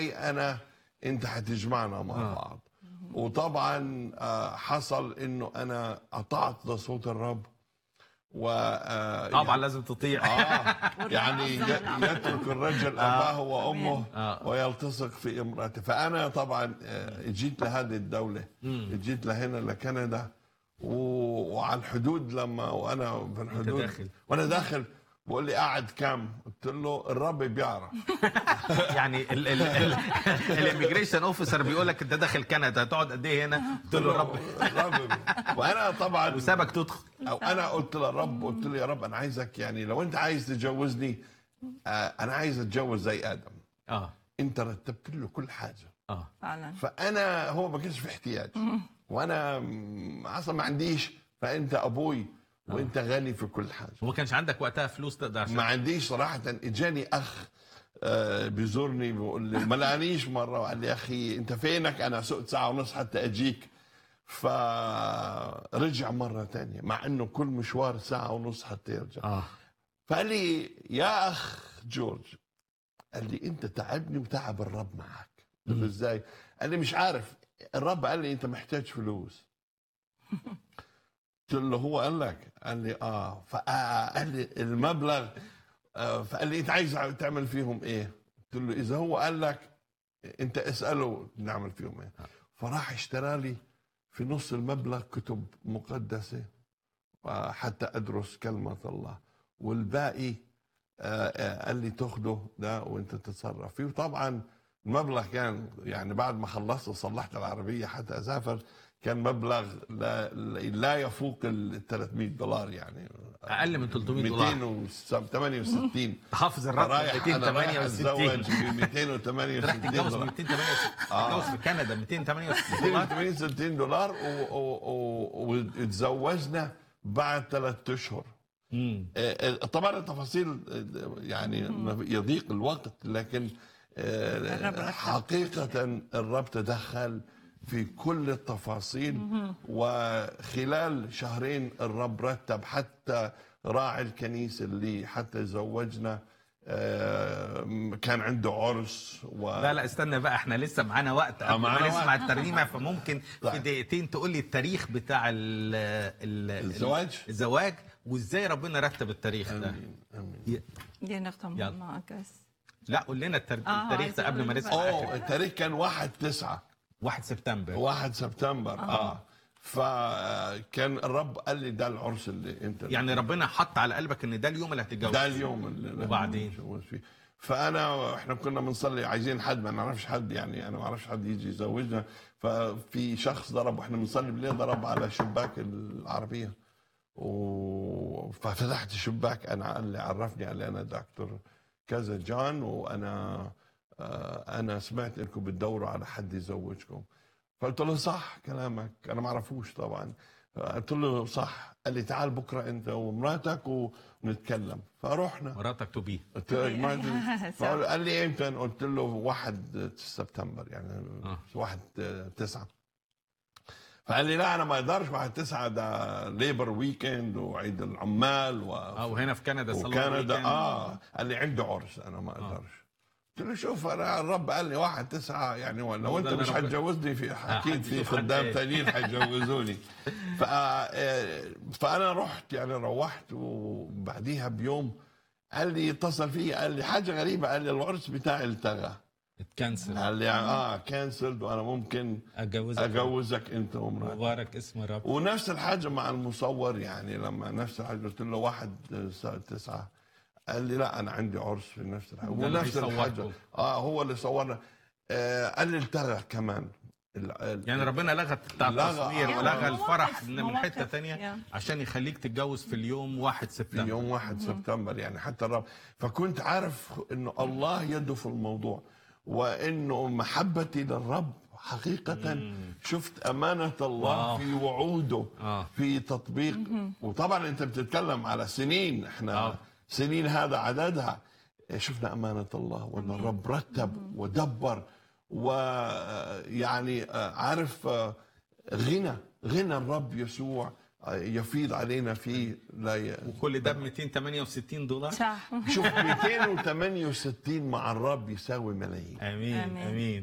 ازاي انا انت هتجمعنا مع آه. بعض وطبعا آه، حصل انه انا قطعت لصوت الرب و آه، طبعا لازم تطيع آه يعني ي- يترك الرجل اباه وامه آه. ويلتصق في امراته فانا طبعا آه، جيت لهذه الدوله جيت لهنا لكندا و- وعلى الحدود لما وانا في الحدود داخل. وانا داخل بقول لي قاعد كام؟ قلت له الرب بيعرف يعني الاميجريشن اوفيسر بيقول لك انت داخل كندا هتقعد قد ايه هنا؟ قلت له رب الرب بي- وانا طبعا وسابك تدخل او انا قلت للرب قلت له يا رب انا عايزك يعني لو انت عايز تجوزني آه، انا عايز اتجوز زي ادم اه انت رتبت له كل حاجه اه فعلا فانا هو ما كانش في احتياج وانا م- اصلا ما عنديش فانت ابوي وانت غني في كل حاجه وما كانش عندك وقتها فلوس تقدر عشان ما عنديش صراحه اجاني اخ آه، بيزورني بيقول لي ما لقانيش مره وقال لي يا اخي انت فينك انا سقت ساعه ونص حتى اجيك فرجع مره تانية مع انه كل مشوار ساعه ونص حتى يرجع اه فقال لي يا اخ جورج قال لي انت تعبني وتعب الرب معك قلت له ازاي قال لي مش عارف الرب قال لي انت محتاج فلوس قلت له هو قال لك قال لي اه فقال لي المبلغ آه فقال لي انت عايز تعمل فيهم ايه قلت له اذا هو قال لك انت اساله نعمل فيهم ايه فراح اشترى لي في نص المبلغ كتب مقدسه آه، حتى ادرس كلمه الله والباقي آه، آه، قال لي تاخده ده وانت تتصرف فيه وطبعا المبلغ كان يعني بعد ما خلصت وصلحت العربيه حتى اسافر كان مبلغ لا, لا يفوق ال 300 دولار يعني اقل من 300 دولار 268 حافظ الرقم رايح انا رايح 268 اتزوج ب راح 268 تتجوز ب دولار 268 تتجوز في كندا 268 دولار 268 دولار و- و- و- وتزوجنا بعد ثلاث اشهر مم. آه، آه، طبعا التفاصيل آه، يعني يضيق الوقت لكن آه، الرب رتب. حقيقة الرب تدخل في كل التفاصيل وخلال شهرين الرب رتب حتى راعي الكنيسة اللي حتى زوجنا آه، كان عنده عرس و... لا لا استنى بقى احنا لسه معانا وقت قبل معانا ما نسمع وقت. الترنيمه فممكن في طيب. دقيقتين تقول لي التاريخ بتاع ال ال الزواج؟ الزواج وازاي ربنا رتب التاريخ ده امين امين ي- دي نختم يلا. معك بس لا قول لنا التر... آه، التاريخ ده عايزة قبل ما أقول نسمع اوه آخر. التاريخ كان واحد تسعة 1 سبتمبر 1 سبتمبر اه فكان الرب قال لي ده العرس اللي انت يعني ربنا حط على قلبك ان ده اليوم اللي هتتجوز ده اليوم اللي وبعدين؟ نتجوز فيه فانا احنا كنا بنصلي عايزين حد ما نعرفش حد يعني انا ما اعرفش حد يجي يزوجنا ففي شخص ضرب واحنا بنصلي بالليل ضرب على شباك العربيه و... ففتحت الشباك انا قال لي عرفني قال لي انا دكتور كذا جان وانا آه، انا سمعت انكم بتدوروا على حد يزوجكم فقلت له صح كلامك انا ما اعرفوش طبعا قلت له صح قال لي تعال بكره انت ومراتك ونتكلم فرحنا مراتك تو بي قلت له يا جماعه سوا. فقال- قال لي امتى قلت له 1 سبتمبر يعني آه. 1 9 فقال لي لا انا ما اقدرش 1 9 ده ليبر ويكند وعيد العمال و... اه وهنا في كندا صلوا وكندا الويكند. اه قال لي عنده عرس انا ما اقدرش قلت له شوف انا الرب قال لي واحد تسعة يعني ولا هو وانت ده اللي مش ربنا- هتجوزني في اكيد حد في يشوف حد خدام إيه. تانيين هيجوزوني ف آه، فانا رحت يعني روحت وبعديها بيوم قال لي اتصل فيا قال لي حاجه غريبه قال لي العرس بتاعي التغى اتكنسل قال لي اه كانسلد وانا ممكن اتجوزك اجوزك انت ومراتك مبارك اسم الرب ونفس الحاجه مع المصور يعني لما نفس الحاجه قلت له واحد ساعة تسعة قال لي لا انا عندي عرس في نفس الحاجه ده اللي ونفس بيصوركم. الحاجه اه هو اللي صورنا آه قال لي التغى كمان ال- ال- يعني ربنا لغى بتاع لغى، التصوير آه. ولغى مواقف- الفرح من مواقف، حته تانية يا. عشان يخليك تتجوز في اليوم 1 في سبتمبر يوم 1 سبتمبر يعني حتى الرب فكنت عارف انه الله يده في الموضوع وانه محبتي للرب حقيقة شفت أمانة الله واو. في وعوده آه. في تطبيق وطبعا أنت بتتكلم على سنين احنا آه. سنين هذا عددها شفنا أمانة الله وأن الرب رتب ودبر ويعني عارف آه، غنى غنى الرب يسوع يفيض علينا فيه لا ي... وكل ده ب 268 دولار صح شوف 268 مع الرب يساوي ملايين امين آمين. امين